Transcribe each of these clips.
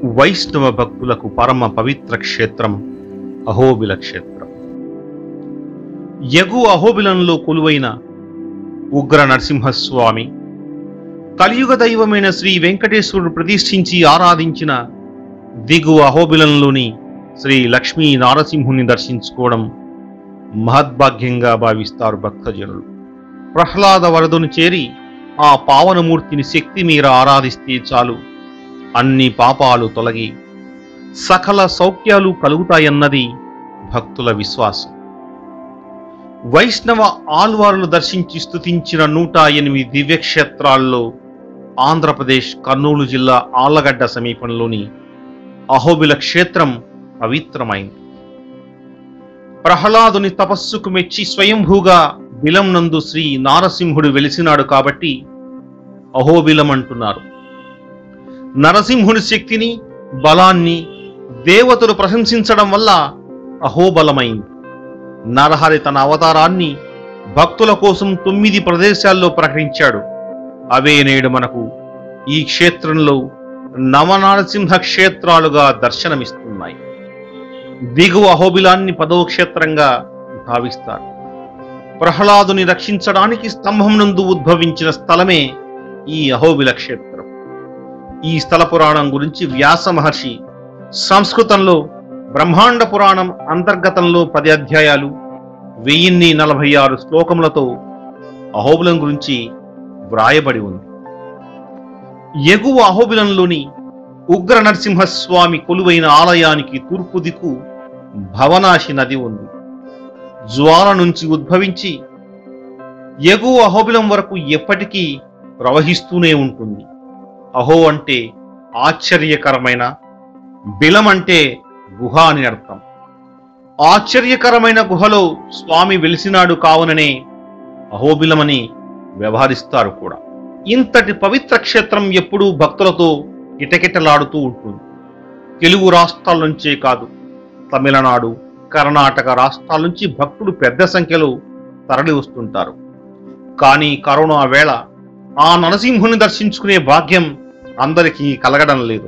వైష్ణవ భక్తులకు పరమ పవిత్ర క్షేత్రం అహోబిల క్షేత్రం యగు అహోబిలంలో కొలువైన ఉగ్ర నరసింహస్వామి కలియుగ దైవమైన శ్రీ వెంకటేశ్వరుడు ప్రతిష్ఠించి ఆరాధించిన దిగు అహోబిలంలోని శ్రీ లక్ష్మీ నారసింహుని దర్శించుకోవడం మహద్భాగ్యంగా భావిస్తారు భక్తజనులు ప్రహ్లాద వరదును చేరి ఆ పావనమూర్తిని శక్తి మీర ఆరాధిస్తే చాలు అన్ని పాపాలు తొలగి సకల సౌఖ్యాలు కలుగుతాయన్నది భక్తుల విశ్వాసం వైష్ణవ ఆల్వారులు దర్శించి స్తుతించిన నూట ఎనిమిది దివ్యక్షేత్రాల్లో ఆంధ్రప్రదేశ్ కర్నూలు జిల్లా ఆళ్లగడ్డ సమీపంలోని అహోబిల క్షేత్రం పవిత్రమైంది ప్రహ్లాదుని తపస్సుకు మెచ్చి స్వయంభూగా బిలం నందు శ్రీ నారసింహుడు వెలిసినాడు కాబట్టి అహోబిలం అంటున్నారు నరసింహుని శక్తిని బలాన్ని దేవతలు ప్రశంసించడం వల్ల అహోబలమైంది నరహరి తన అవతారాన్ని భక్తుల కోసం తొమ్మిది ప్రదేశాల్లో ప్రకటించాడు అవే నేడు మనకు ఈ క్షేత్రంలో నవనరసింహ క్షేత్రాలుగా దర్శనమిస్తున్నాయి దిగువ అహోబిలాన్ని పదవ క్షేత్రంగా భావిస్తారు ప్రహ్లాదుని రక్షించడానికి స్తంభం నందు ఉద్భవించిన స్థలమే ఈ అహోబిల క్షేత్రం ఈ స్థల పురాణం గురించి వ్యాస మహర్షి సంస్కృతంలో బ్రహ్మాండ పురాణం అంతర్గతంలో పది అధ్యాయాలు వెయ్యిన్ని నలభై ఆరు శ్లోకములతో అహోబిలం గురించి వ్రాయబడి ఉంది ఎగువ అహోబిలంలోని ఉగ్ర నరసింహస్వామి కొలువైన ఆలయానికి తూర్పు దిక్కు భవనాశి నది ఉంది జ్వాల నుంచి ఉద్భవించి ఎగువ అహోబిలం వరకు ఎప్పటికీ ప్రవహిస్తూనే ఉంటుంది అహో అంటే ఆశ్చర్యకరమైన బిలం అంటే గుహ అని అర్థం ఆశ్చర్యకరమైన గుహలో స్వామి వెలిసినాడు కావుననే అహోబిలమని వ్యవహరిస్తారు కూడా ఇంతటి పవిత్ర క్షేత్రం ఎప్పుడూ భక్తులతో కిటకిటలాడుతూ ఉంటుంది తెలుగు రాష్ట్రాల నుంచే కాదు తమిళనాడు కర్ణాటక రాష్ట్రాల నుంచి భక్తులు పెద్ద సంఖ్యలో తరలి వస్తుంటారు కానీ కరోనా వేళ ఆ నరసింహుని దర్శించుకునే భాగ్యం అందరికీ కలగడం లేదు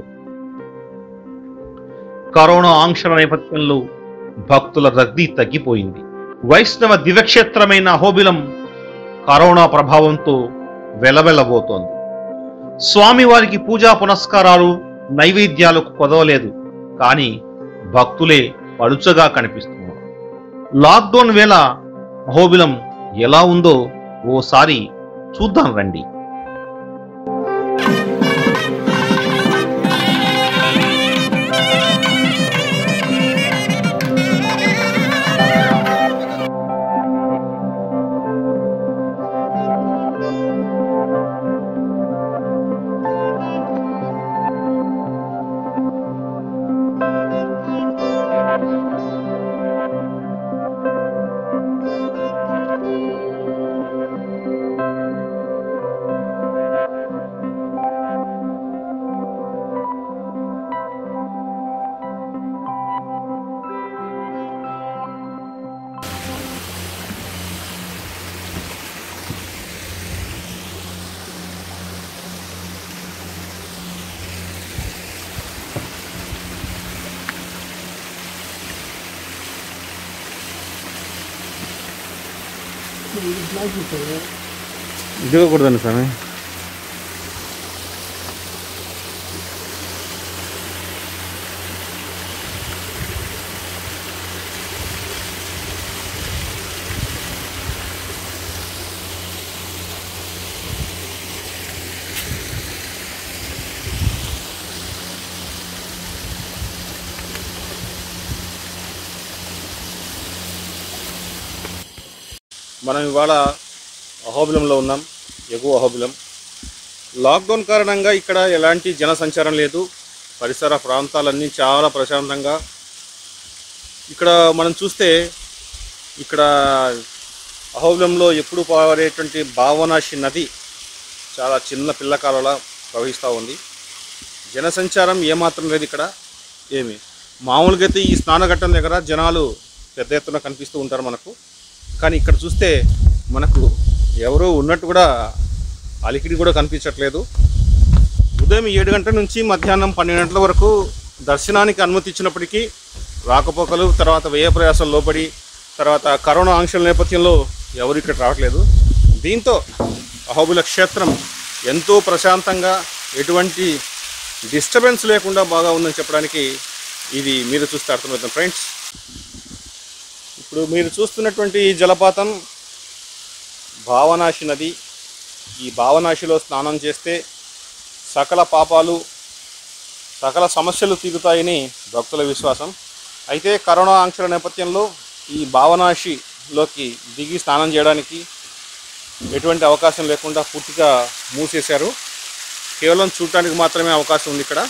కరోనా ఆంక్షల నేపథ్యంలో భక్తుల రద్దీ తగ్గిపోయింది వైష్ణవ దివ్యక్షేత్రమైన అహోబిలం కరోనా ప్రభావంతో వెలవెలబోతోంది స్వామివారికి పూజా పునస్కారాలు నైవేద్యాలకు కొదవలేదు కానీ భక్తులే పలుచగా కనిపిస్తున్నారు లాక్డౌన్ వేళ అహోబిలం ఎలా ఉందో ఓసారి చూద్దాం రండి దిగకూడదండి స్వామి మనం ఇవాళ అహోబిలంలో ఉన్నాం ఎగువ అహోబిలం లాక్డౌన్ కారణంగా ఇక్కడ ఎలాంటి జన సంచారం లేదు పరిసర ప్రాంతాలన్నీ చాలా ప్రశాంతంగా ఇక్కడ మనం చూస్తే ఇక్కడ అహోబిలంలో ఎప్పుడు పారేటువంటి భావనాశి నది చాలా చిన్న పిల్లకాలలా ప్రవహిస్తూ ఉంది జనసంచారం ఏమాత్రం లేదు ఇక్కడ ఏమి మామూలుగా అయితే ఈ స్నానఘట్టం దగ్గర జనాలు పెద్ద ఎత్తున కనిపిస్తూ ఉంటారు మనకు కానీ ఇక్కడ చూస్తే మనకు ఎవరో ఉన్నట్టు కూడా అలికిడి కూడా కనిపించట్లేదు ఉదయం ఏడు గంటల నుంచి మధ్యాహ్నం పన్నెండు గంటల వరకు దర్శనానికి అనుమతి ఇచ్చినప్పటికీ రాకపోకలు తర్వాత వ్యయ ప్రయాసం లోపడి తర్వాత కరోనా ఆంక్షల నేపథ్యంలో ఎవరు ఇక్కడ రావట్లేదు దీంతో అహోబిల క్షేత్రం ఎంతో ప్రశాంతంగా ఎటువంటి డిస్టర్బెన్స్ లేకుండా బాగా ఉందని చెప్పడానికి ఇది మీరు చూస్తే అర్థమవుతుంది ఫ్రెండ్స్ ఇప్పుడు మీరు చూస్తున్నటువంటి ఈ జలపాతం భావనాశి నది ఈ భావనాశిలో స్నానం చేస్తే సకల పాపాలు సకల సమస్యలు తీరుతాయని భక్తుల విశ్వాసం అయితే కరోనా ఆంక్షల నేపథ్యంలో ఈ భావనాశిలోకి దిగి స్నానం చేయడానికి ఎటువంటి అవకాశం లేకుండా పూర్తిగా మూసేశారు కేవలం చూడటానికి మాత్రమే అవకాశం ఉంది ఇక్కడ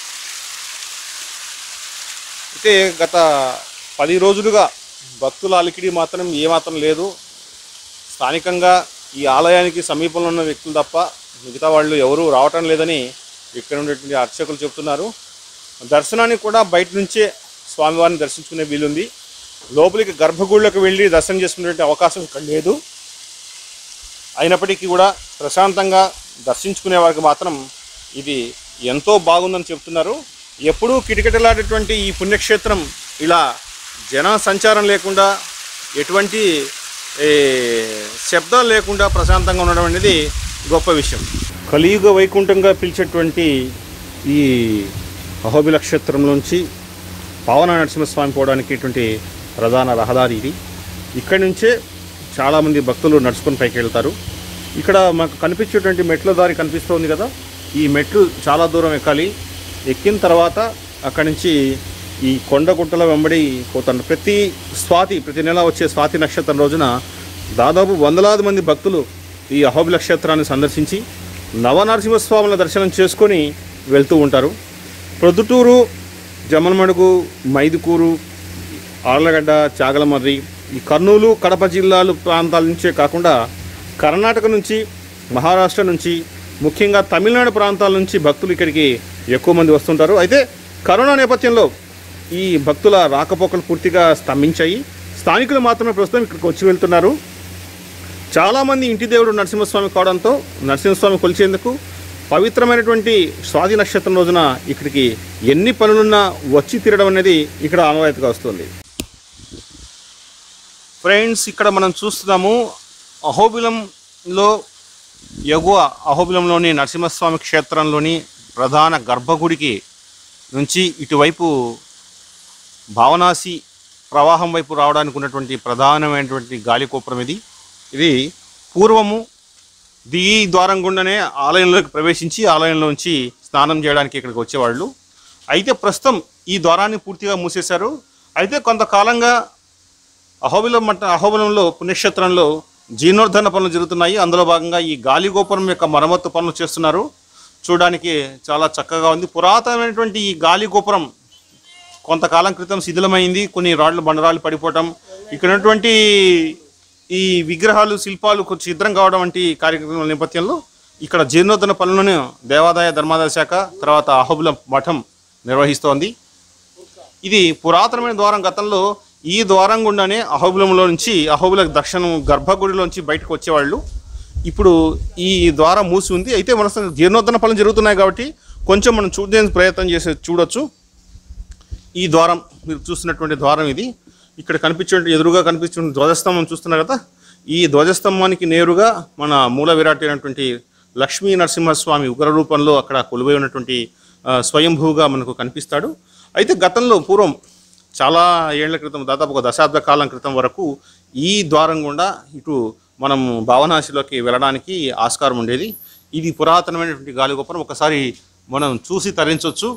అయితే గత పది రోజులుగా భక్తుల అలికిడి మాత్రం ఏమాత్రం లేదు స్థానికంగా ఈ ఆలయానికి సమీపంలో ఉన్న వ్యక్తులు తప్ప మిగతా వాళ్ళు ఎవరూ రావటం లేదని ఇక్కడ ఉండేటువంటి అర్చకులు చెప్తున్నారు దర్శనానికి కూడా బయట నుంచే స్వామివారిని దర్శించుకునే వీలుంది లోపలికి గర్భగుడిలోకి వెళ్ళి దర్శనం చేసుకునేటువంటి అవకాశం ఇక్కడ లేదు అయినప్పటికీ కూడా ప్రశాంతంగా దర్శించుకునే వారికి మాత్రం ఇది ఎంతో బాగుందని చెప్తున్నారు ఎప్పుడూ కిటకిటలాడేటువంటి ఈ పుణ్యక్షేత్రం ఇలా జన సంచారం లేకుండా ఎటువంటి ఏ, శబ్దాలు లేకుండా ప్రశాంతంగా ఉండడం అనేది గొప్ప విషయం కలియుగ వైకుంఠంగా పిలిచేటువంటి ఈ అహోబిల క్షేత్రంలోంచి పావన నరసింహస్వామి పోవడానికి ఇటువంటి ప్రధాన రహదారి ఇది ఇక్కడి నుంచే చాలామంది భక్తులు నడుచుకొని పైకి వెళ్తారు ఇక్కడ మాకు కనిపించేటువంటి మెట్ల దారి కనిపిస్తోంది కదా ఈ మెట్లు చాలా దూరం ఎక్కాలి ఎక్కిన తర్వాత అక్కడి నుంచి ఈ కొండ గుట్టల వెంబడి పోతారు ప్రతి స్వాతి ప్రతి నెల వచ్చే స్వాతి నక్షత్రం రోజున దాదాపు వందలాది మంది భక్తులు ఈ అహోబిల క్షేత్రాన్ని సందర్శించి నవనరసింహస్వాముల దర్శనం చేసుకొని వెళ్తూ ఉంటారు ప్రొద్దుటూరు జమలమడుగు మైదుకూరు ఆర్లగడ్డ చాగలమర్రి ఈ కర్నూలు కడప జిల్లాలు ప్రాంతాల నుంచే కాకుండా కర్ణాటక నుంచి మహారాష్ట్ర నుంచి ముఖ్యంగా తమిళనాడు ప్రాంతాల నుంచి భక్తులు ఇక్కడికి ఎక్కువ మంది వస్తుంటారు అయితే కరోనా నేపథ్యంలో ఈ భక్తుల రాకపోకలు పూర్తిగా స్తంభించాయి స్థానికులు మాత్రమే ప్రస్తుతం ఇక్కడికి వచ్చి వెళ్తున్నారు చాలామంది ఇంటి దేవుడు నరసింహస్వామి కావడంతో నరసింహస్వామి కొలిచేందుకు పవిత్రమైనటువంటి స్వాతి నక్షత్రం రోజున ఇక్కడికి ఎన్ని పనులున్నా వచ్చి తీరడం అనేది ఇక్కడ ఆనవాయితీగా వస్తుంది ఫ్రెండ్స్ ఇక్కడ మనం చూస్తున్నాము అహోబిలంలో ఎగువ అహోబిలంలోని నరసింహస్వామి క్షేత్రంలోని ప్రధాన గర్భగుడికి నుంచి ఇటువైపు భావనాసి ప్రవాహం వైపు రావడానికి ఉన్నటువంటి ప్రధానమైనటువంటి గాలికోపురం ఇది ఇది పూర్వము ది ద్వారం గుండానే ఆలయంలోకి ప్రవేశించి ఆలయంలోంచి స్నానం చేయడానికి ఇక్కడికి వచ్చేవాళ్ళు అయితే ప్రస్తుతం ఈ ద్వారాన్ని పూర్తిగా మూసేశారు అయితే కొంతకాలంగా అహోబిలం మట్ట అహోబిలంలో పుణ్యక్షేత్రంలో జీర్ణోద్ధరణ పనులు జరుగుతున్నాయి అందులో భాగంగా ఈ గాలి గోపురం యొక్క మరమ్మత్తు పనులు చేస్తున్నారు చూడడానికి చాలా చక్కగా ఉంది పురాతనమైనటువంటి ఈ గాలి గోపురం కొంతకాలం క్రితం శిథిలమైంది కొన్ని రాళ్ళు బండరాళ్ళు పడిపోవటం ఇక్కడ ఉన్నటువంటి ఈ విగ్రహాలు శిల్పాలు కొంచెం ఛిద్రం కావడం వంటి కార్యక్రమాల నేపథ్యంలో ఇక్కడ జీర్ణోద్ధరణ పనులను దేవాదాయ ధర్మాదాయ శాఖ తర్వాత అహోబిలం మఠం నిర్వహిస్తోంది ఇది పురాతనమైన ద్వారం గతంలో ఈ ద్వారం గుండానే అహోబిలంలో నుంచి అహోబిల దర్శనం గర్భగుడిలోంచి బయటకు వచ్చేవాళ్ళు ఇప్పుడు ఈ ద్వారం మూసి ఉంది అయితే మన జీర్ణోద్ధరణ పనులు జరుగుతున్నాయి కాబట్టి కొంచెం మనం చూడడానికి ప్రయత్నం చేసి చూడొచ్చు ఈ ద్వారం మీరు చూస్తున్నటువంటి ద్వారం ఇది ఇక్కడ కనిపించే ఎదురుగా కనిపించే ధ్వజస్తంభం చూస్తున్నారు కదా ఈ ధ్వజస్తంభానికి నేరుగా మన మూల విరాట్ అయినటువంటి లక్ష్మీ నరసింహస్వామి ఉగ్ర రూపంలో అక్కడ కొలువై ఉన్నటువంటి ఆ, స్వయంభూగా మనకు కనిపిస్తాడు అయితే గతంలో పూర్వం చాలా ఏళ్ల క్రితం దాదాపు ఒక దశాబ్ద కాలం క్రితం వరకు ఈ ద్వారం గుండా ఇటు మనం భావనాశిలోకి వెళ్ళడానికి ఆస్కారం ఉండేది ఇది పురాతనమైనటువంటి గాలిగోపురం ఒకసారి మనం చూసి తరించవచ్చు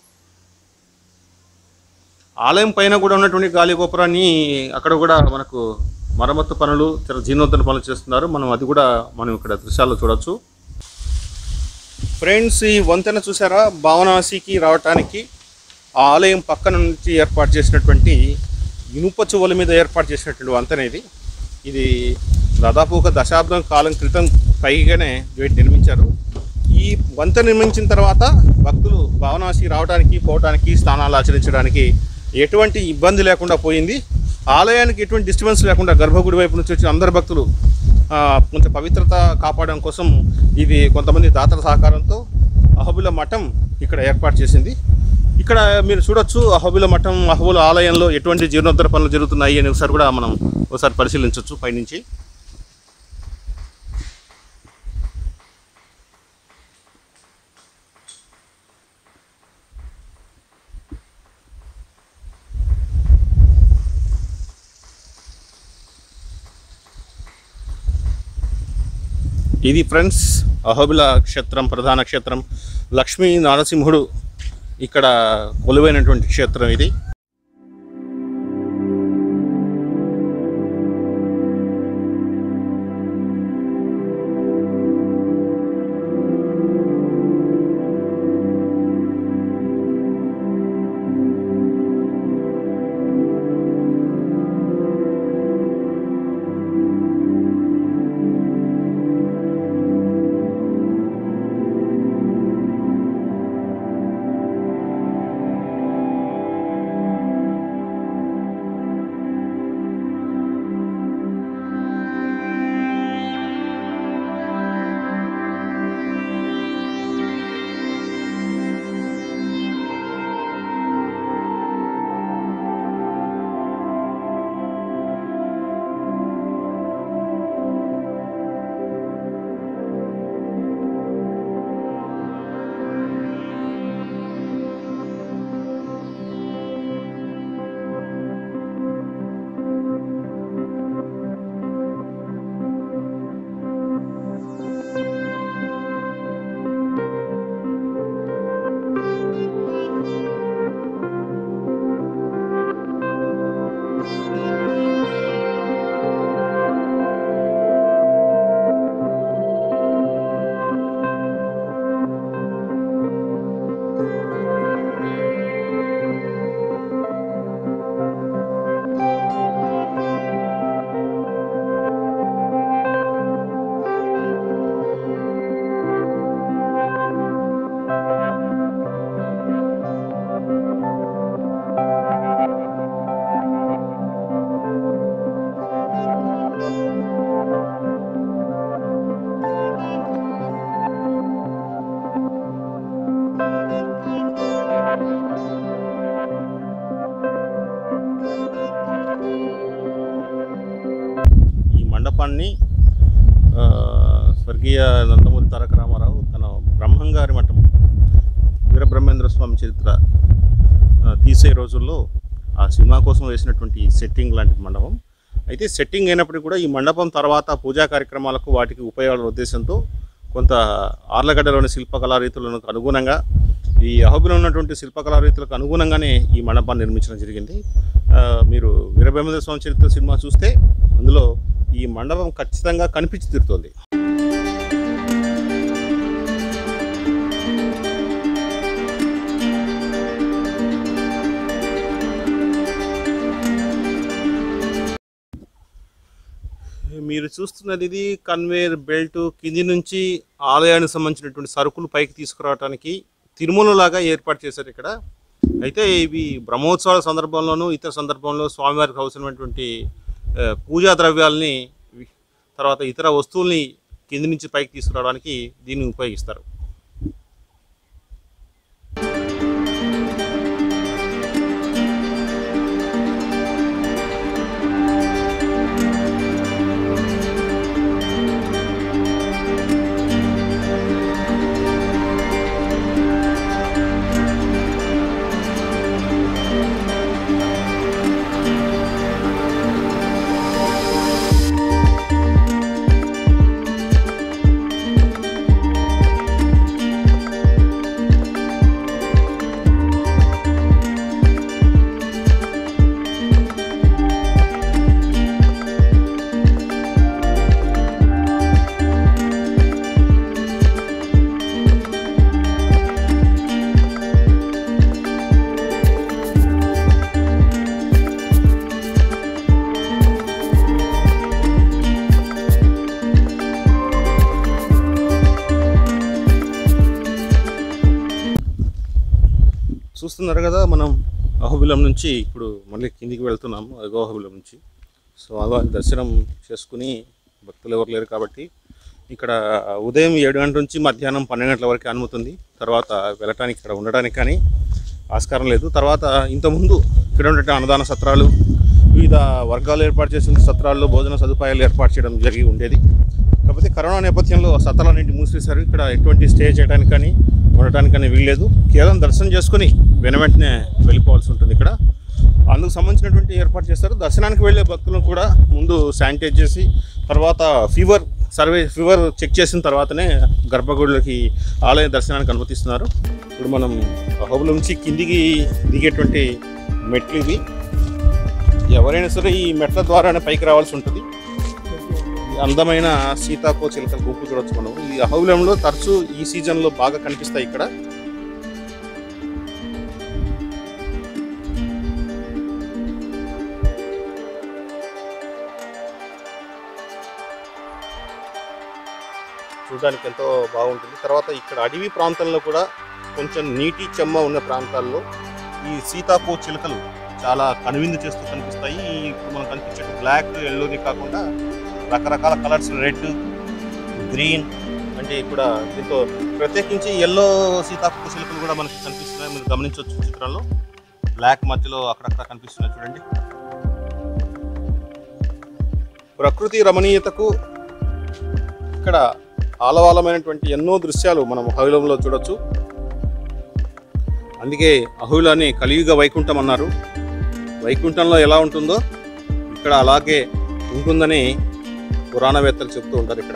ఆలయం పైన కూడా ఉన్నటువంటి గాలి గోపురాన్ని అక్కడ కూడా మనకు మరమ్మత్తు పనులు చాలా జీర్ణోద్ధరణ పనులు చేస్తున్నారు మనం అది కూడా మనం ఇక్కడ దృశ్యాల్లో చూడొచ్చు ఫ్రెండ్స్ ఈ వంతెన చూసారా భావనాసికి రావటానికి ఆ ఆలయం పక్కన నుంచి ఏర్పాటు చేసినటువంటి ఇనుప చువ్వల మీద ఏర్పాటు చేసినటువంటి వంతెన ఇది ఇది దాదాపు ఒక దశాబ్దం కాలం క్రితం పైగానే వీటి నిర్మించారు ఈ వంతెన నిర్మించిన తర్వాత భక్తులు భావనాసి రావడానికి పోవడానికి స్నానాలు ఆచరించడానికి ఎటువంటి ఇబ్బంది లేకుండా పోయింది ఆలయానికి ఎటువంటి డిస్టర్బెన్స్ లేకుండా గర్భగుడి వైపు నుంచి వచ్చిన అందరు భక్తులు ఆ, కొంచెం పవిత్రత కాపాడడం కోసం ఇది కొంతమంది దాతల సహకారంతో అహోబిల మఠం ఇక్కడ ఏర్పాటు చేసింది ఇక్కడ మీరు చూడొచ్చు అహోబిల మఠం అహోబుల ఆలయంలో ఎటువంటి జీర్ణోద్ధర పనులు జరుగుతున్నాయి అని ఒకసారి కూడా మనం ఒకసారి పరిశీలించవచ్చు పైనుంచి ఇది ఫ్రెండ్స్ అహోబిల క్షేత్రం ప్రధాన క్షేత్రం లక్ష్మీ నారసింహుడు ఇక్కడ కొలువైనటువంటి క్షేత్రం ఇది ఈ మండపాన్ని ఆ, స్వర్గీయ నందమూరి తారక రామారావు తన బ్రహ్మంగారి మఠం వీరబ్రహ్మేంద్ర స్వామి చరిత్ర ఆ, తీసే రోజుల్లో ఆ సినిమా కోసం వేసినటువంటి సెట్టింగ్ లాంటి మండపం అయితే సెట్టింగ్ అయినప్పటికీ కూడా ఈ మండపం తర్వాత పూజా కార్యక్రమాలకు వాటికి ఉపయోగాల ఉద్దేశంతో కొంత ఆర్లగడ్డలోని శిల్పకళా రీతులకు అనుగుణంగా ఈ అహోబిలో ఉన్నటువంటి శిల్పకళా రీతులకు అనుగుణంగానే ఈ మండపాన్ని నిర్మించడం జరిగింది ఆ, మీరు వీరబ్రహ్మేంద్ర స్వామి చరిత్ర సినిమా చూస్తే అందులో ఈ మండపం ఖచ్చితంగా కనిపించి తీరుతోంది మీరు చూస్తున్నది ఇది కన్వేయర్ బెల్ట్ కింది నుంచి ఆలయానికి సంబంధించినటువంటి సరుకులు పైకి తీసుకురావడానికి తిరుమలలాగా ఏర్పాటు చేశారు ఇక్కడ అయితే ఇవి బ్రహ్మోత్సవాల సందర్భంలోనూ ఇతర సందర్భంలో స్వామివారికి అవసరమైనటువంటి ఆ, పూజా ద్రవ్యాలని వి- తర్వాత ఇతర వస్తువుల్ని కింది నుంచి పైకి తీసుకురావడానికి దీన్ని ఉపయోగిస్తారు చూస్తున్నారు కదా మనం అహోబిలం నుంచి ఇప్పుడు మళ్ళీ కిందికి వెళ్తున్నాము అదిగో అహోబిలం నుంచి సో అలా దర్శనం చేసుకుని భక్తులు ఎవరు లేరు కాబట్టి ఇక్కడ ఉదయం ఏడు గంటల నుంచి మధ్యాహ్నం పన్నెండు గంటల వరకు అనుమతి ఉంది తర్వాత వెళ్ళటానికి ఇక్కడ ఉండడానికి కానీ ఆస్కారం లేదు తర్వాత ఇంతకుముందు ఇక్కడ ఉండే అన్నదాన సత్రాలు వివిధ వర్గాలు ఏర్పాటు చేసిన సత్రాల్లో భోజన సదుపాయాలు ఏర్పాటు చేయడం జరిగి ఉండేది కాకపోతే కరోనా నేపథ్యంలో సత్రాలన్నింటి మూసివేశారు ఇక్కడ ఎటువంటి స్టే చేయడానికి కానీ ఉండటానికి కానీ వీల్లేదు కేవలం దర్శనం చేసుకుని వెన వెంటనే వెళ్ళిపోవాల్సి ఉంటుంది ఇక్కడ అందుకు సంబంధించినటువంటి ఏర్పాటు చేస్తారు దర్శనానికి వెళ్ళే భక్తులను కూడా ముందు శానిటైజ్ చేసి తర్వాత ఫీవర్ సర్వే ఫీవర్ చెక్ చేసిన తర్వాతనే గర్భగుడిలోకి ఆలయ దర్శనానికి అనుమతిస్తున్నారు ఇప్పుడు మనం అహోబుల నుంచి కిందికి దిగేటువంటి మెట్లు ఇవి ఎవరైనా సరే ఈ మెట్ల ద్వారానే పైకి రావాల్సి ఉంటుంది ఈ అందమైన సీతాకో చిలకల గుంపు చూడొచ్చు మనం ఈ అహోబిలంలో తరచూ ఈ సీజన్లో బాగా కనిపిస్తాయి ఇక్కడ చూడడానికి ఎంతో బాగుంటుంది తర్వాత ఇక్కడ అడవి ప్రాంతంలో కూడా కొంచెం నీటి చెమ్మ ఉన్న ప్రాంతాల్లో ఈ సీతాకో చిలుకలు చాలా కనువిందు చేస్తూ కనిపిస్తాయి ఈ ఇప్పుడు మనం కనిపించే బ్లాక్ ఎల్లోని కాకుండా రకరకాల కలర్స్ రెడ్ గ్రీన్ అంటే ఇక్కడ దీంతో ప్రత్యేకించి ఎల్లో సీతాకో చిలుకలు కూడా మనకి కనిపిస్తున్నాయి మీరు గమనించవచ్చు చిత్రంలో బ్లాక్ మధ్యలో అక్కడక్కడ కనిపిస్తున్నాయి చూడండి ప్రకృతి రమణీయతకు ఇక్కడ ఆలవాలమైనటువంటి ఎన్నో దృశ్యాలు మనం అహులంలో చూడొచ్చు అందుకే అహులని కలియుగ వైకుంఠం అన్నారు వైకుంఠంలో ఎలా ఉంటుందో ఇక్కడ అలాగే ఉంటుందని పురాణవేత్తలు చెప్తూ ఉంటారు ఇక్కడ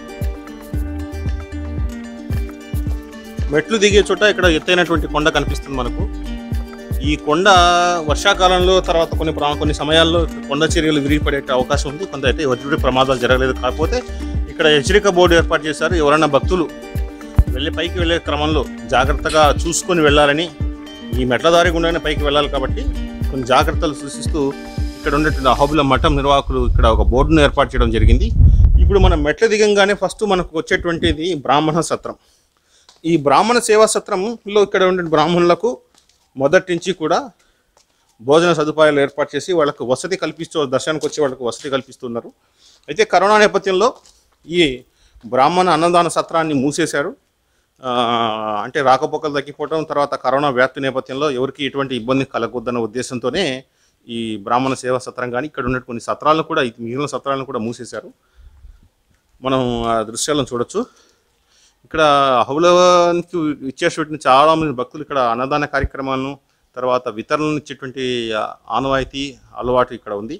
మెట్లు దిగే చోట ఇక్కడ ఎత్తైనటువంటి కొండ కనిపిస్తుంది మనకు ఈ కొండ వర్షాకాలంలో తర్వాత కొన్ని ప్రా- కొన్ని సమయాల్లో కొండ చర్యలు విరిగిపడే అవకాశం ఉంది కొంత అయితే ఎటువంటి ప్రమాదాలు జరగలేదు కాకపోతే ఇక్కడ హెచ్చరిక బోర్డు ఏర్పాటు చేశారు ఎవరైనా భక్తులు వెళ్ళి పైకి వెళ్ళే క్రమంలో జాగ్రత్తగా చూసుకొని వెళ్ళాలని ఈ మెట్ల దారి గుండానే పైకి వెళ్ళాలి కాబట్టి కొన్ని జాగ్రత్తలు సూచిస్తూ ఇక్కడ ఉన్నటువంటి అహోబుల మఠం నిర్వాహకులు ఇక్కడ ఒక బోర్డును ఏర్పాటు చేయడం జరిగింది ఇప్పుడు మనం మెట్ల దిగంగానే ఫస్ట్ మనకు వచ్చేటువంటిది బ్రాహ్మణ సత్రం ఈ బ్రాహ్మణ సేవా సత్రంలో ఇక్కడ ఉండే బ్రాహ్మణులకు మొదటి నుంచి కూడా భోజన సదుపాయాలు ఏర్పాటు చేసి వాళ్ళకు వసతి కల్పిస్తూ దర్శనానికి వచ్చే వాళ్ళకు వసతి కల్పిస్తున్నారు అయితే కరోనా నేపథ్యంలో ఈ బ్రాహ్మణ అన్నదాన సత్రాన్ని మూసేశారు ఆ, అంటే రాకపోకలు తగ్గిపోవడం తర్వాత కరోనా వ్యాప్తి నేపథ్యంలో ఎవరికి ఎటువంటి ఇబ్బంది కలగొద్దన్న ఉద్దేశంతోనే ఈ బ్రాహ్మణ సేవా సత్రం కానీ ఇక్కడ ఉన్న కొన్ని సత్రాలను కూడా ఈ మిగిలిన సత్రాలను కూడా మూసేశారు మనం ఆ దృశ్యాలను చూడొచ్చు ఇక్కడ అహులకి ఇచ్చేటువంటి చాలా మంది భక్తులు ఇక్కడ అన్నదాన కార్యక్రమాలను తర్వాత వితరణలు ఇచ్చేటువంటి ఆ, ఆనవాయితీ అలవాటు ఇక్కడ ఉంది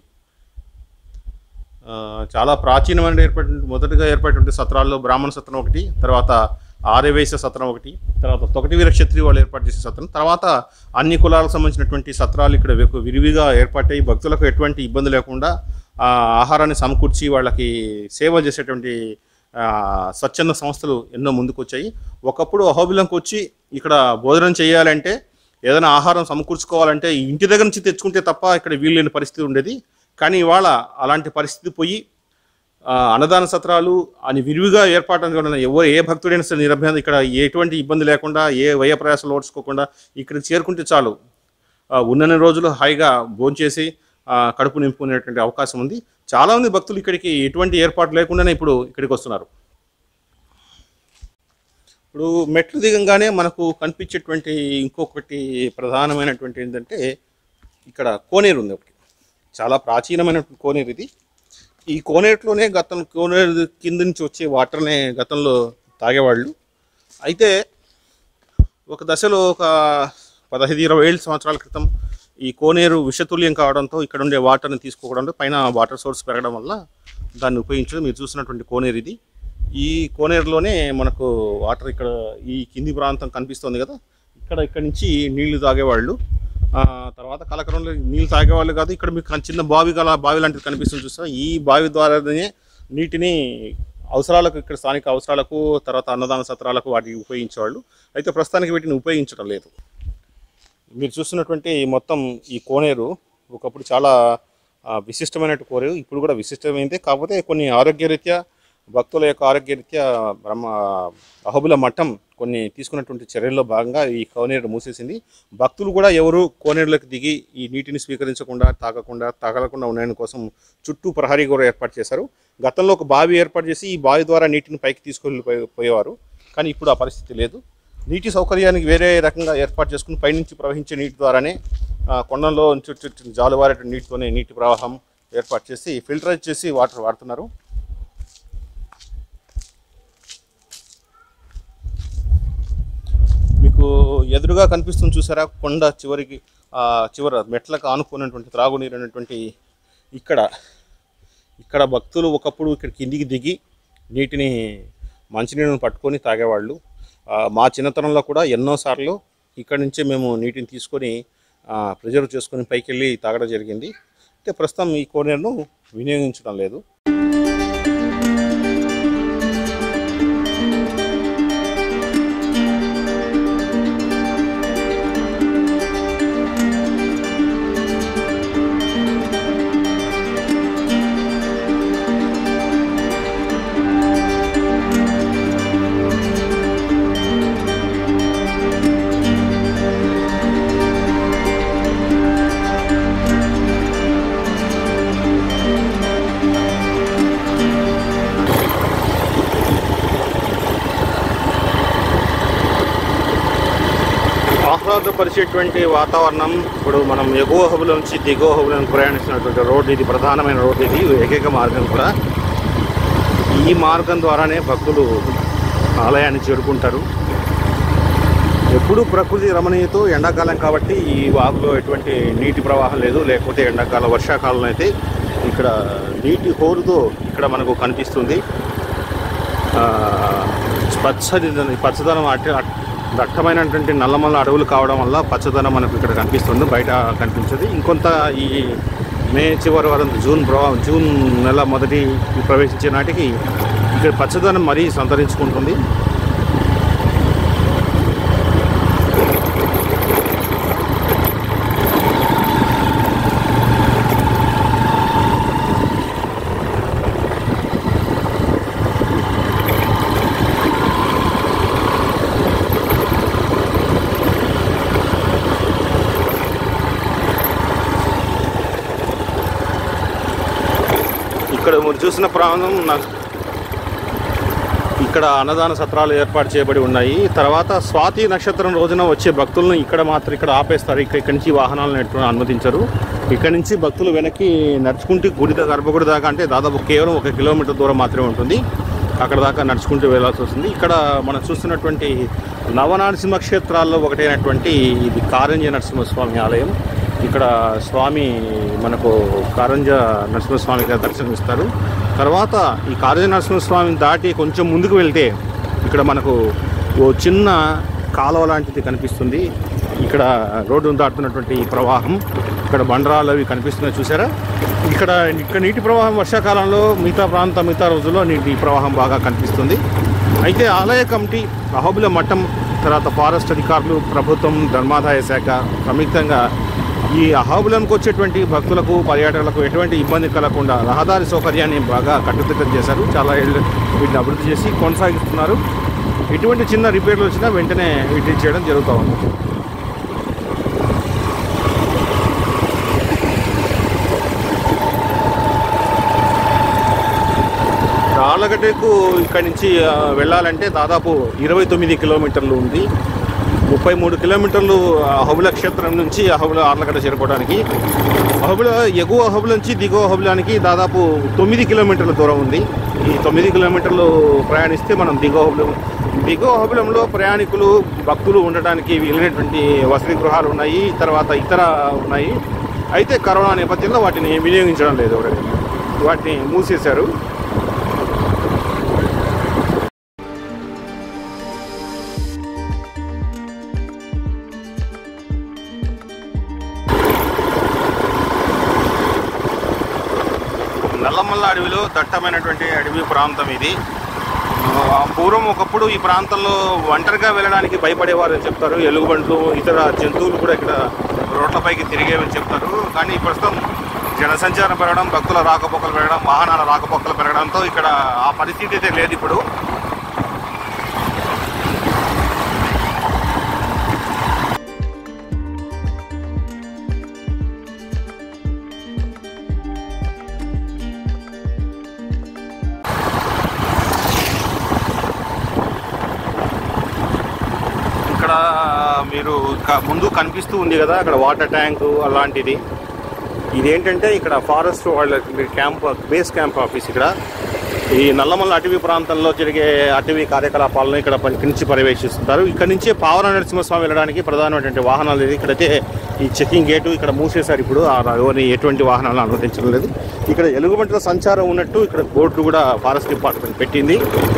ఆ, చాలా ప్రాచీనమైన ఏర్పడిన మొదటగా ఏర్పడినటువంటి సత్రాల్లో బ్రాహ్మణ సత్రం ఒకటి తర్వాత ఆర్యవైశ్య సత్రం ఒకటి తర్వాత తొకటి వీర క్షత్రియ వాళ్ళు ఏర్పాటు చేసే సత్రం తర్వాత అన్ని కులాలకు సంబంధించినటువంటి సత్రాలు ఇక్కడ వెకు- విరివిగా ఏర్పాటై భక్తులకు ఎటువంటి ఇబ్బంది లేకుండా ఆ, ఆహారాన్ని సమకూర్చి వాళ్ళకి సేవ చేసేటువంటి ఆ, స్వచ్ఛంద సంస్థలు ఎన్నో ముందుకు వచ్చాయి ఒకప్పుడు అహోబిలంకి వచ్చి ఇక్కడ భోజనం చేయాలంటే ఏదైనా ఆహారం సమకూర్చుకోవాలంటే ఇంటి దగ్గర నుంచి తెచ్చుకుంటే తప్ప ఇక్కడ వీల్లేని పరిస్థితి ఉండేది కానీ ఇవాళ అలాంటి పరిస్థితి పోయి ఆ, అన్నదాన సత్రాలు అని విరివిగా ఏర్పాటు వలన ఎవరు ఏ భక్తుడైనా సరే నిరభ్యంతరం ఇక్కడ ఎటువంటి ఇబ్బంది లేకుండా ఏ వ్యయ ప్రయాసాలు ఓడ్చుకోకుండా ఇక్కడికి చేరుకుంటే చాలు ఆ, ఉన్నన్ని రోజులు హాయిగా భోంచేసి ఆ, కడుపు నింపుకునేటువంటి అవకాశం ఉంది చాలామంది భక్తులు ఇక్కడికి ఎటువంటి ఏర్పాటు లేకుండానే ఇప్పుడు ఇక్కడికి వస్తున్నారు ఇప్పుడు మెట్లు దిగంగానే మనకు కనిపించేటువంటి ఇంకొకటి ప్రధానమైనటువంటి ఏంటంటే ఇక్కడ కోనేరు ఉంది ఒకటి చాలా ప్రాచీనమైనటువంటి కోనేరు ఇది ఈ కోనేరులోనే గతం కోనేరు కింద నుంచి వచ్చే వాటర్నే గతంలో తాగేవాళ్ళు అయితే ఒక దశలో ఒక పదహైదు ఇరవై ఏళ్ళ సంవత్సరాల క్రితం ఈ కోనేరు విషతుల్యం కావడంతో ఇక్కడ ఉండే వాటర్ని తీసుకోవడంతో పైన వాటర్ సోర్స్ పెరగడం వల్ల దాన్ని ఉపయోగించడం మీరు చూసినటువంటి కోనేరు ఇది ఈ కోనేరులోనే మనకు వాటర్ ఇక్కడ ఈ కింది ప్రాంతం కనిపిస్తుంది కదా ఇక్కడ ఇక్కడ నుంచి నీళ్లు తాగేవాళ్ళు ఆ, తర్వాత కాలక్రమంలో నీళ్ళు తాగేవాళ్ళు కాదు ఇక్కడ మీకు కన్- చిన్న బావి గల బావి లాంటిది కనిపిస్తుంది చూస్తా ఈ బావి ద్వారానే నీటిని అవసరాలకు ఇక్కడ స్థానిక అవసరాలకు తర్వాత అన్నదాన సత్రాలకు వాటికి ఉపయోగించేవాళ్ళు అయితే ప్రస్తుతానికి వీటిని ఉపయోగించడం లేదు మీరు చూస్తున్నటువంటి మొత్తం ఈ కోనేరు ఒకప్పుడు చాలా ఆ, విశిష్టమైనటువంటి కోనేరు ఇప్పుడు కూడా విశిష్టమైందే కాకపోతే కొన్ని ఆరోగ్యరీత్యా భక్తుల యొక్క ఆరోగ్యరీత్యా బ్రహ్మ అహోబుల మఠం కొన్ని తీసుకున్నటువంటి చర్యల్లో భాగంగా ఈ కోనేరు మూసేసింది భక్తులు కూడా ఎవరు కోనేరులకు దిగి ఈ నీటిని స్వీకరించకుండా తాగకుండా తాగలకుండా ఉండడం కోసం చుట్టూ ప్రహరీ కూడా ఏర్పాటు చేశారు గతంలో ఒక బావి ఏర్పాటు చేసి ఈ బావి ద్వారా నీటిని పైకి తీసుకెళ్ళి పోయేవారు కానీ ఇప్పుడు ఆ పరిస్థితి లేదు నీటి సౌకర్యానికి వేరే రకంగా ఏర్పాటు చేసుకుని పైనుంచి ప్రవహించే నీటి ద్వారానే ఆ, కొండల్లో చుట్టూ జాలువారే నీటితోనే నీటి ప్రవాహం ఏర్పాటు చేసి ఫిల్టరైజ్ చేసి వాటర్ వాడుతున్నారు మీకు ఎదురుగా కనిపిస్తుంది చూసారా కొండ చివరికి ఆ చివర మెట్లకు ఆనుకున్నటువంటి త్రాగునీరు అనేటువంటి ఇక్కడ ఇక్కడ భక్తులు ఒకప్పుడు ఇక్కడ కిందికి దిగి నీటిని మంచినీళ్ళను పట్టుకొని తాగేవాళ్ళు ఆ, మా చిన్నతనంలో కూడా ఎన్నోసార్లు ఇక్కడ నుంచే మేము నీటిని తీసుకొని ప్రిజర్వ్ చేసుకొని పైకి వెళ్ళి తాగడం జరిగింది అయితే ప్రస్తుతం ఈ కోనేరును వినియోగించడం లేదు ఆహ్లాదపరిచేటువంటి వాతావరణం ఇప్పుడు మనం ఎగువ హబుల నుంచి దిగువ హబులను ప్రయాణిస్తున్నటువంటి రోడ్డు ఇది ప్రధానమైన రోడ్డు ఇది ఏకైక మార్గం కూడా ఈ మార్గం ద్వారానే భక్తులు ఆలయాన్ని చేరుకుంటారు ఎప్పుడు ప్రకృతి రమణీయతో ఎండాకాలం కాబట్టి ఈ వాగులో ఎటువంటి నీటి ప్రవాహం లేదు లేకపోతే ఎండాకాలం వర్షాకాలంలో అయితే ఇక్కడ నీటి హోరుతో ఇక్కడ మనకు కనిపిస్తుంది ఆ, పచ్చని పచ్చదనం అటు దట్టమైనటువంటి నల్లమల్ల అడవులు కావడం వల్ల పచ్చదనం మనకు ఇక్కడ కనిపిస్తుంది బయట కనిపించదు ఇంకొంత ఈ మే చివరి వరకు జూన్ ప్రవా జూన్ నెల మొదటి ప్రవేశించే నాటికి ఇక్కడ పచ్చదనం మరీ సంతరించుకుంటుంది ఇక్కడ మీరు చూసిన ప్రాంతం నాకు ఇక్కడ అన్నదాన సత్రాలు ఏర్పాటు చేయబడి ఉన్నాయి తర్వాత స్వాతి నక్షత్రం రోజున వచ్చే భక్తులను ఇక్కడ మాత్రం ఇక్కడ ఆపేస్తారు ఇక్కడ ఇక్కడి నుంచి వాహనాలను ఎటు అనుమతించరు ఇక్కడ నుంచి భక్తులు వెనక్కి నడుచుకుంటూ గుడి దా- గర్భగుడి దాకా అంటే దాదాపు కేవలం ఒక కిలోమీటర్ దూరం మాత్రమే ఉంటుంది అక్కడ దాకా నడుచుకుంటూ వెళ్ళాల్సి వస్తుంది ఇక్కడ మనం చూస్తున్నటువంటి నవనరసింహ క్షేత్రాల్లో ఒకటైనటువంటి ఇది కారంజ నరసింహస్వామి ఆలయం ఇక్కడ స్వామి మనకు కారంజ నరసింహస్వామి గారు దర్శనమిస్తారు తర్వాత ఈ కారంజ నరసింహస్వామిని దాటి కొంచెం ముందుకు వెళ్తే ఇక్కడ మనకు ఓ చిన్న కాలువ లాంటిది కనిపిస్తుంది ఇక్కడ రోడ్డు దాటుతున్నటువంటి ఈ ప్రవాహం ఇక్కడ బండరాలు అవి కనిపిస్తున్నాయి చూసారా ఇక్కడ ఇక్కడ నీటి ప్రవాహం వర్షాకాలంలో మిగతా ప్రాంత మిగతా రోజుల్లో నీటి ప్రవాహం బాగా కనిపిస్తుంది అయితే ఆలయ కమిటీ అహోబుల మఠం తర్వాత ఫారెస్ట్ అధికారులు ప్రభుత్వం ధర్మాదాయ శాఖ సంయుక్తంగా ఈ అహోబులంకి వచ్చేటువంటి భక్తులకు పర్యాటకులకు ఎటువంటి ఇబ్బంది కలగకుండా రహదారి సౌకర్యాన్ని బాగా కట్టుదిట్టం చేశారు చాలా ఏళ్ళు వీటిని అభివృద్ధి చేసి కొనసాగిస్తున్నారు ఎటువంటి చిన్న రిపేర్లు వచ్చినా వెంటనే వీటిని చేయడం జరుగుతూ ఉంది రాళ్ళగడ్డకు ఇక్కడి నుంచి ఆ, వెళ్ళాలంటే దాదాపు ఇరవై తొమ్మిది కిలోమీటర్లు ఉంది ముప్పై మూడు కిలోమీటర్లు అహబుల క్షేత్రం నుంచి అహబుల ఆర్లగడ్డ చేరుకోవడానికి అహబుల ఎగువ అహబుల నుంచి దిగువ అహబులానికి దాదాపు తొమ్మిది కిలోమీటర్ల దూరం ఉంది ఈ తొమ్మిది కిలోమీటర్లు ప్రయాణిస్తే మనం దిగువ అహబులం దిగువ అహబులంలో ప్రయాణికులు భక్తులు ఉండడానికి వీలైనటువంటి వసతి గృహాలు ఉన్నాయి తర్వాత ఇతర ఉన్నాయి అయితే కరోనా నేపథ్యంలో వాటిని వినియోగించడం లేదు ఎవరైనా వాటిని మూసేశారు నల్లమల్ల అడవిలో దట్టమైనటువంటి అడవి ప్రాంతం ఇది ఆ, పూర్వం ఒకప్పుడు ఈ ప్రాంతంలో ఒంటరిగా వెళ్ళడానికి భయపడేవారు అని చెప్తారు ఎలుగుబంట్లు ఇతర జంతువులు కూడా ఇక్కడ రోడ్లపైకి తిరిగేవని చెప్తారు కానీ ప్రస్తుతం జనసంచారం పెరగడం భక్తుల రాకపోకలు పెరగడం వాహనాల రాకపోకలు పెరగడంతో ఇక్కడ ఆ పరిస్థితి అయితే లేదు ఇప్పుడు మీరు క- ముందు కనిపిస్తూ ఉంది కదా అక్కడ వాటర్ ట్యాంక్ అలాంటిది ఇదేంటంటే ఇక్కడ ఫారెస్ట్ వాళ్ళ క్యాంప్ బేస్ క్యాంప్ ఆఫీస్ ఇక్కడ ఈ నల్లమల్ల అటవీ ప్రాంతంలో జరిగే అటవీ కార్యకలాపాలను ఇక్కడ ప- ఇక్కడి నుంచి పర్యవేక్షిస్తుంటారు ఇక్కడ నుంచే పావన నరసింహస్వామి వెళ్ళడానికి ప్రధానమైనటువంటి వాహనాలు ఇది ఇక్కడైతే ఈ చెకింగ్ గేటు ఇక్కడ మూసేశారు ఇప్పుడు ఆ ఎవరిని ఎటువంటి వాహనాలను అనుమతించడం లేదు ఇక్కడ ఎలుగుబంట్ల సంచారం ఉన్నట్టు ఇక్కడ బోర్డు కూడా ఫారెస్ట్ డిపార్ట్మెంట్ పెట్టింది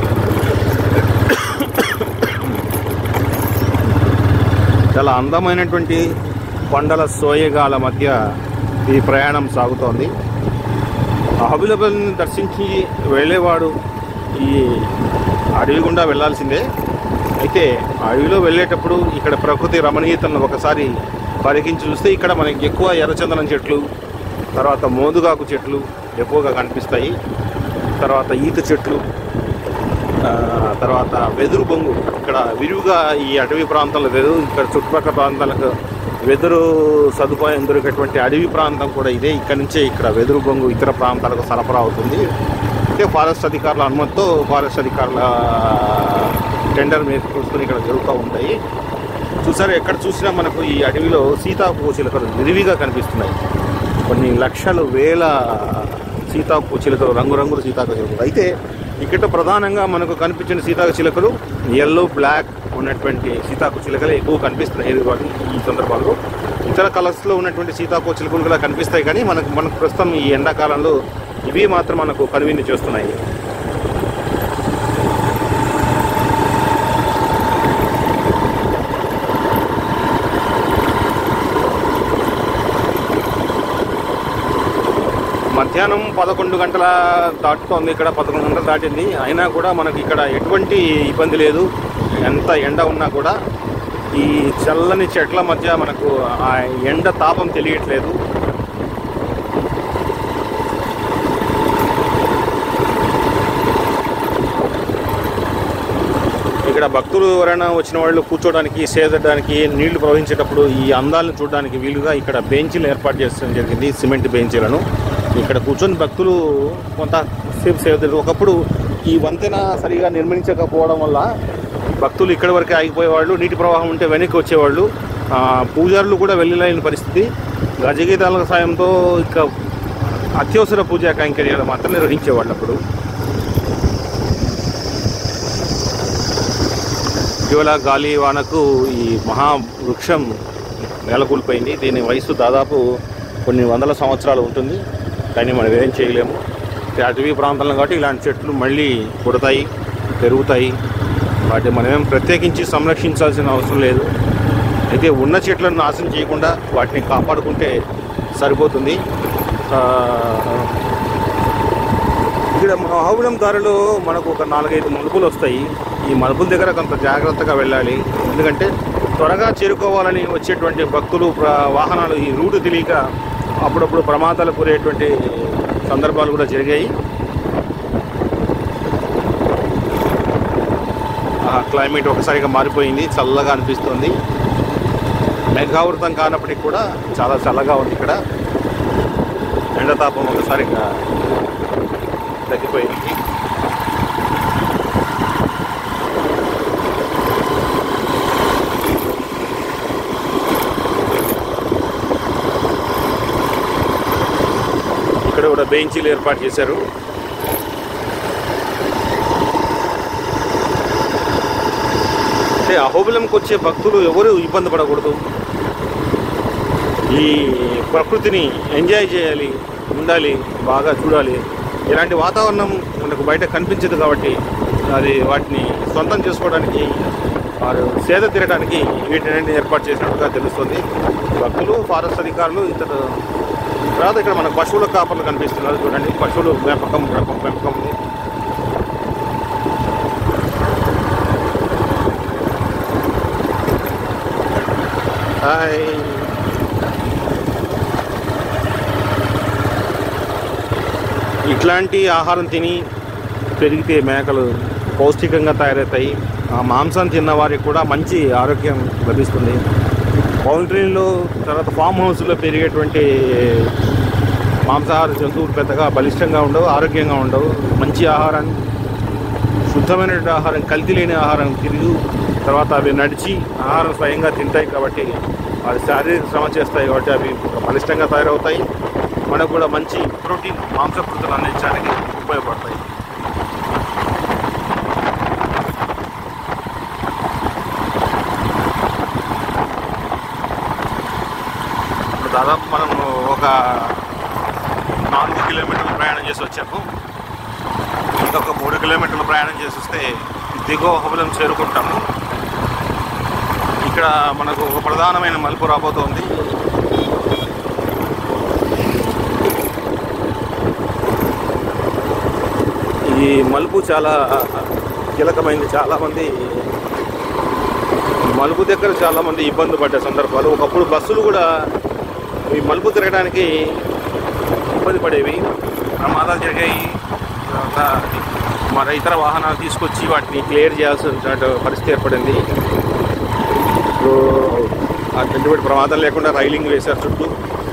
చాలా అందమైనటువంటి కొండల సోయగాల మధ్య ఈ ప్రయాణం సాగుతోంది అహబిలబల్ని దర్శించి వెళ్ళేవాడు ఈ అడవి గుండా వెళ్ళాల్సిందే అయితే అడవిలో వెళ్ళేటప్పుడు ఇక్కడ ప్రకృతి రమణీయతలను ఒకసారి పరికించి చూస్తే ఇక్కడ మనకి ఎక్కువ ఎర్రచందనం చెట్లు తర్వాత మోదుగాకు చెట్లు ఎక్కువగా కనిపిస్తాయి తర్వాత ఈత చెట్లు ఆ, తర్వాత వెదురు బొంగు ఇక్కడ విరివిగా ఈ అటవీ ప్రాంతంలో వెదురు ఇక్కడ చుట్టుపక్కల ప్రాంతాలకు వెదురు సదుపాయం దొరికేటువంటి అడవి ప్రాంతం కూడా ఇదే ఇక్కడ నుంచే ఇక్కడ వెదురు బొంగు ఇతర ప్రాంతాలకు సరఫరా అవుతుంది అయితే ఫారెస్ట్ అధికారుల అనుమతితో ఫారెస్ట్ అధికారుల టెండర్ మీద చూసుకుని ఇక్కడ జరుగుతూ ఉంటాయి చూసారు ఎక్కడ చూసినా మనకు ఈ అడవిలో సీతాపూ చిలుకలు విరివిగా కనిపిస్తున్నాయి కొన్ని లక్షలు వేల సీతాకు చిలుకలు రంగురంగుల సీతాకు చిలుకలు అయితే ఇక్కడ ప్రధానంగా మనకు కనిపించిన సీతాకు చిలుకలు ఎల్లో బ్లాక్ ఉన్నటువంటి సీతాకు చిలుకలే ఎక్కువ కనిపిస్తున్నాయి ఈ వాటి- ఈ సందర్భాల్లో ఇతర కలర్స్లో ఉన్నటువంటి సీతాకు చిలుకలు కూడా కనిపిస్తాయి కానీ మనకు మనకు ప్రస్తుతం ఈ ఎండాకాలంలో ఇవి మాత్రం మనకు కనువిందు చేస్తున్నాయి మధ్యాహ్నం పదకొండు గంటల దాటుతోంది ఇక్కడ పదకొండు గంటలు దాటింది అయినా కూడా మనకి ఇక్కడ ఎటువంటి ఇబ్బంది లేదు ఎంత ఎండ ఉన్నా కూడా ఈ చల్లని చెట్ల మధ్య మనకు ఆ ఎండ తాపం తెలియట్లేదు ఇక్కడ భక్తులు ఎవరైనా వచ్చిన వాళ్ళు కూర్చోడానికి సేదడానికి నీళ్లు ప్రవహించేటప్పుడు ఈ అందాలను చూడడానికి వీలుగా ఇక్కడ బెంచీలు ఏర్పాటు చేయడం జరిగింది సిమెంట్ బెంచీలను ఇక్కడ కూర్చొని భక్తులు కొంత సేపు సేవ ఒకప్పుడు ఈ వంతెన సరిగా నిర్మించకపోవడం వల్ల భక్తులు ఇక్కడి వరకే ఆగిపోయేవాళ్ళు నీటి ప్రవాహం ఉంటే వెనక్కి వచ్చేవాళ్ళు ఆ, పూజారులు కూడా వెళ్ళలేని పరిస్థితి గజగీతాల సాయంతో ఇక అత్యవసర పూజా కైంకర్యాలు మాత్రం నిర్వహించేవాళ్ళు అప్పుడు ఇటీవల గాలి వానకు ఈ మహావృక్షం నెలకొల్పోయింది దీని వయసు దాదాపు కొన్ని వందల సంవత్సరాలు ఉంటుంది కానీ మనం ఏం చేయలేము ఇది అటవీ ప్రాంతంలో కాబట్టి ఇలాంటి చెట్లు మళ్ళీ పుడతాయి పెరుగుతాయి వాటిని మనమేం ప్రత్యేకించి సంరక్షించాల్సిన అవసరం లేదు అయితే ఉన్న చెట్లను నాశనం చేయకుండా వాటిని కాపాడుకుంటే సరిపోతుంది ఆ, ఇక్కడ మహాబులం దారిలో మనకు ఒక నాలుగైదు మలుపులు వస్తాయి ఈ మలుపుల దగ్గర కొంత జాగ్రత్తగా వెళ్ళాలి ఎందుకంటే త్వరగా చేరుకోవాలని వచ్చేటువంటి భక్తులు ప్ర- వాహనాలు ఈ రూటు తెలియక అప్పుడప్పుడు ప్రమాదాలు గురయ్యేటువంటి సందర్భాలు కూడా జరిగాయి ఆ క్లైమేట్ ఒకసారిగా మారిపోయింది చల్లగా అనిపిస్తుంది మేఘావృతం కానప్పటికి కూడా చాలా చల్లగా ఉంది ఇక్కడ ఎండతాపం ఒకసారిగా తగ్గిపోయింది ఇక్కడ కూడా బెంచీలు ఏర్పాటు చేశారు అంటే అహోబిలంకి వచ్చే భక్తులు ఎవరు ఇబ్బంది పడకూడదు ఈ ప్రకృతిని ఎంజాయ్ చేయాలి ఉండాలి బాగా చూడాలి ఇలాంటి వాతావరణం మనకు బయట కనిపించదు కాబట్టి అది వాటిని సొంతం చేసుకోవడానికి వారు సేద తీరడానికి వీటిని ఏర్పాటు చేసినట్టుగా తెలుస్తుంది భక్తులు ఫారెస్ట్ అధికారులు ఇతర తర్వాత ఇక్కడ మనకు పశువుల కాపర్లు కనిపిస్తున్నారు చూడండి పశువులు పెంపకం పెంపకం పెంపకం ఉంది. హాయ్ ఇట్లాంటి ఆహారం తిని పెరిగితే మేకలు పౌష్టికంగా తయారవుతాయి ఆ మాంసం తిన్న వారికి కూడా మంచి ఆరోగ్యం లభిస్తుంది పౌల్ట్రీలో తర్వాత ఫామ్ హౌస్లో పెరిగేటువంటి మాంసాహార జంతువులు పెద్దగా బలిష్టంగా ఉండవు ఆరోగ్యంగా ఉండవు మంచి ఆహారాన్ని శుద్ధమైనటువంటి ఆహారం కల్తీ లేని ఆహారం తిరిగి తర్వాత అవి నడిచి ఆహారం స్వయంగా తింటాయి కాబట్టి అవి శారీరక శ్రమ చేస్తాయి కాబట్టి అవి బలిష్టంగా తయారవుతాయి మనకు కూడా మంచి ప్రోటీన్ మాంసకృతులు అందించడానికి ఉపయోగపడతాయి ఇప్పుడు దాదాపు మనం ఒక నాలుగు కిలోమీటర్లు ప్రయాణం చేసి వచ్చాము ఇంకొక మూడు కిలోమీటర్లు ప్రయాణం చేసి వస్తే దిగువ హుబలం చేరుకుంటాము ఇక్కడ మనకు ఒక ప్రధానమైన మలుపు రాబోతోంది ఈ మలుపు చాలా కీలకమైంది చాలామంది మలుపు దగ్గర చాలామంది ఇబ్బంది పడ్డ సందర్భాలు ఒకప్పుడు బస్సులు కూడా ఈ మలుపు తిరగడానికి ఇబ్బంది పడేవి ప్రమాదాలు జరిగాయి తర్వాత మరి ఇతర వాహనాలు తీసుకొచ్చి వాటిని క్లియర్ చేయాల్సిన పరిస్థితి ఏర్పడింది ఇప్పుడు అటువంటి ప్రమాదం లేకుండా రైలింగ్ వేశారు చుట్టూ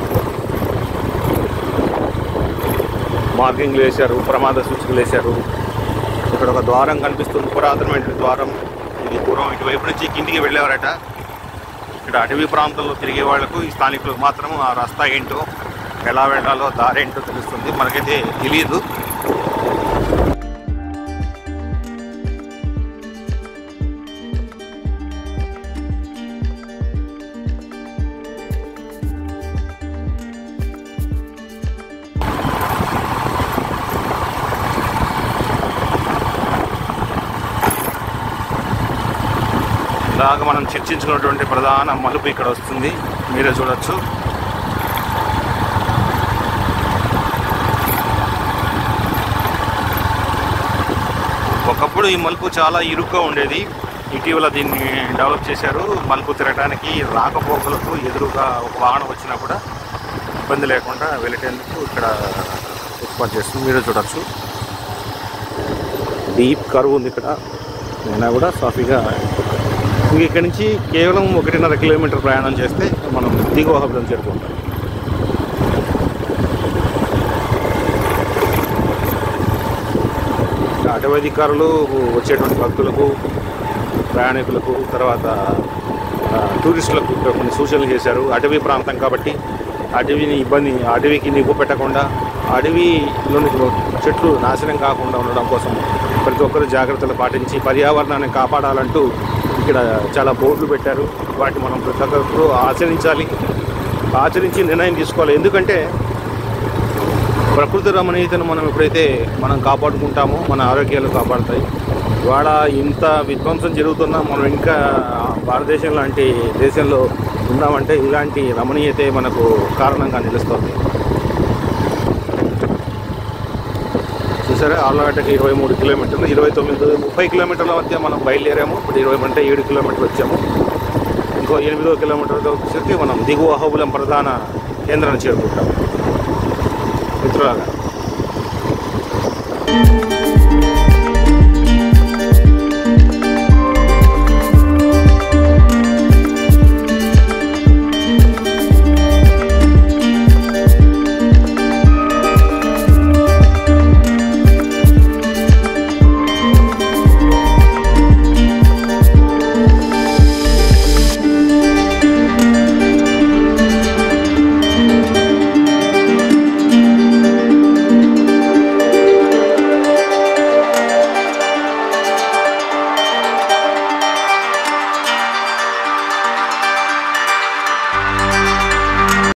మార్కింగ్లు వేశారు ప్రమాద సూచికలు వేశారు ఇక్కడ ఒక ద్వారం కనిపిస్తుంది పురాతనమైన ద్వారం ఇది పూర్వం ఇటువైపు నుంచి కిందికి వెళ్ళేవారట ఇక్కడ అటవీ ప్రాంతంలో తిరిగే వాళ్లకు ఈ స్థానికులకు మాత్రం ఆ రస్తా ఏంటో ఎలా వెళ్ళాలో దారి ఏంటో తెలుస్తుంది మనకైతే తెలియదు ఇలాగ మనం చర్చించుకున్నటువంటి ప్రధాన మలుపు ఇక్కడ వస్తుంది మీరే చూడొచ్చు ఒకప్పుడు ఈ మలుపు చాలా ఇరుగ్గా ఉండేది ఇటీవల దీన్ని డెవలప్ చేశారు మలుపు తిరగడానికి రాకపోకలకు ఎదురుగా ఒక వాహనం వచ్చినా కూడా ఇబ్బంది లేకుండా వెళ్ళేటందుకు ఇక్కడ ఏర్పాటు చేస్తుంది మీరే చూడొచ్చు డీప్ కరువు ఉంది ఇక్కడ అయినా కూడా సాఫీగా ఇంక ఇక్కడి నుంచి కేవలం ఒకటిన్నర కిలోమీటర్ ప్రయాణం చేస్తే మనం దిగువ హబ్లం చేరుకుంటాం అటవీ అధికారులు వచ్చేటువంటి భక్తులకు ప్రయాణికులకు తర్వాత ఆ, టూరిస్టులకు ఇక్కడ కొన్ని సూచనలు చేశారు అటవీ ప్రాంతం కాబట్టి అటవీని ఇబ్బంది అడవికి నిప్పు పెట్టకుండా అడవిలోని చెట్లు నాశనం కాకుండా ఉండడం కోసం ప్రతి ఒక్కరు జాగ్రత్తలు పాటించి పర్యావరణాన్ని కాపాడాలంటూ ఇక్కడ చాలా బోర్డులు పెట్టారు వాటిని మనం ప్రతి ఒక్కరు ఆచరించాలి ఆచరించి నిర్ణయం తీసుకోవాలి ఎందుకంటే ప్రకృతి రమణీయతను మనం ఎప్పుడైతే మనం కాపాడుకుంటామో మన ఆరోగ్యాలు కాపాడుతాయి ఇవాళ ఇంత విధ్వంసం జరుగుతున్నా మనం ఇంకా భారతదేశం లాంటి దేశంలో ఉన్నామంటే ఇలాంటి రమణీయతే మనకు కారణంగా నిలుస్తుంది చూసారా ఆళ్ళగడ్డకి ఇరవై మూడు కిలోమీటర్లు ఇరవై తొమ్మిది ముప్పై కిలోమీటర్ల మధ్య మనం బయలుదేరాము ఇప్పుడు ఇరవై అంటే ఏడు కిలోమీటర్లు వచ్చాము ఇంకో ఎనిమిదో కిలోమీటర్తో వచ్చేసరికి మనం దిగువ అహోబులం ప్రధాన కేంద్రాన్ని చేరుకుంటాం మిత్రులాగా